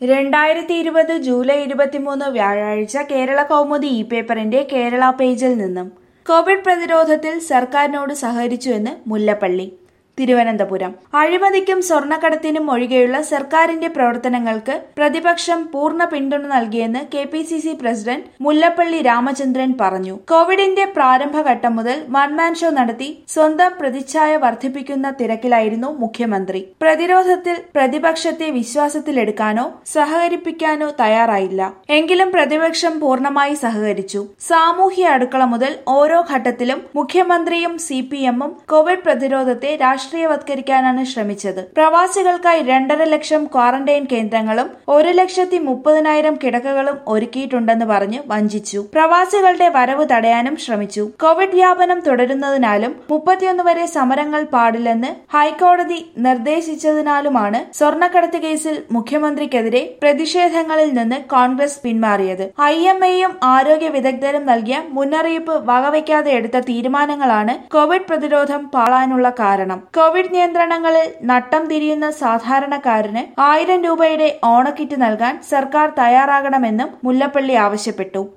രണ്ടായിരത്തി ഇരുപത് ജൂലൈ ഇരുപത്തിമൂന്ന് വ്യാഴാഴ്ച കേരള കൗമുദി ഇ പേപ്പറിന്റെ കേരള പേജിൽ നിന്നും കോവിഡ് പ്രതിരോധത്തിൽ സർക്കാരിനോട് സഹകരിച്ചുവെന്ന് മുല്ലപ്പള്ളി തിരുവനന്തപുരം അഴിമതിക്കും സ്വർണ്ണക്കടത്തിനും ഒഴികെയുള്ള സർക്കാരിന്റെ പ്രവർത്തനങ്ങൾക്ക് പ്രതിപക്ഷം പൂർണ്ണ പിന്തുണ നൽകിയെന്ന് K P C C president Mullappally Ramachandran പറഞ്ഞു കോവിഡിന്റെ പ്രാരംഭഘട്ടം മുതൽ വൺമാൻ ഷോ നടത്തി സ്വന്തം പ്രതിച്ഛായ വർദ്ധിപ്പിക്കുന്ന തിരക്കിലായിരുന്നു മുഖ്യമന്ത്രി പ്രതിരോധത്തിൽ പ്രതിപക്ഷത്തെ വിശ്വാസത്തിലെടുക്കാനോ സഹകരിപ്പിക്കാനോ തയ്യാറായില്ല എങ്കിലും പ്രതിപക്ഷം പൂർണ്ണമായി സഹകരിച്ചു സാമൂഹ്യ അടുക്കള മുതൽ ഓരോ ഘട്ടത്തിലും മുഖ്യമന്ത്രിയും സി പി എമ്മും കോവിഡ് പ്രതിരോധത്തെ രാഷ്ട്രീയവത്കരിക്കാനാണ് ശ്രമിച്ചത് പ്രവാസികൾക്കായി രണ്ടര ലക്ഷം ക്വാറന്റൈൻ കേന്ദ്രങ്ങളും ഒരു ലക്ഷത്തി മുപ്പതിനായിരം കിടക്കകളും ഒരുക്കിയിട്ടുണ്ടെന്ന് പറഞ്ഞ് വഞ്ചിച്ചു പ്രവാസികളുടെ വരവ് തടയാനും ശ്രമിച്ചു കോവിഡ് വ്യാപനം തുടരുന്നതിനാലും മുപ്പത്തിയൊന്ന് വരെ സമരങ്ങൾ പാടില്ലെന്ന് ഹൈക്കോടതി നിർദ്ദേശിച്ചതിനാലുമാണ് സ്വർണ്ണക്കടത്ത് കേസിൽ മുഖ്യമന്ത്രിക്കെതിരെ പ്രതിഷേധങ്ങളിൽ നിന്ന് കോൺഗ്രസ് പിന്മാറിയത് ഐ എം എയും ആരോഗ്യ വിദഗ്ധരും നൽകിയ മുന്നറിയിപ്പ് വകവയ്ക്കാതെ എടുത്ത തീരുമാനങ്ങളാണ് കോവിഡ് പ്രതിരോധം പാളാനുള്ള കാരണം കോവിഡ് നിയന്ത്രണങ്ങളിൽ നട്ടം തിരിയുന്ന സാധാരണക്കാരന് ആയിരം രൂപയുടെ ഓണക്കിറ്റ് നൽകാൻ സർക്കാർ തയ്യാറാകണമെന്നും മുല്ലപ്പള്ളി ആവശ്യപ്പെട്ടു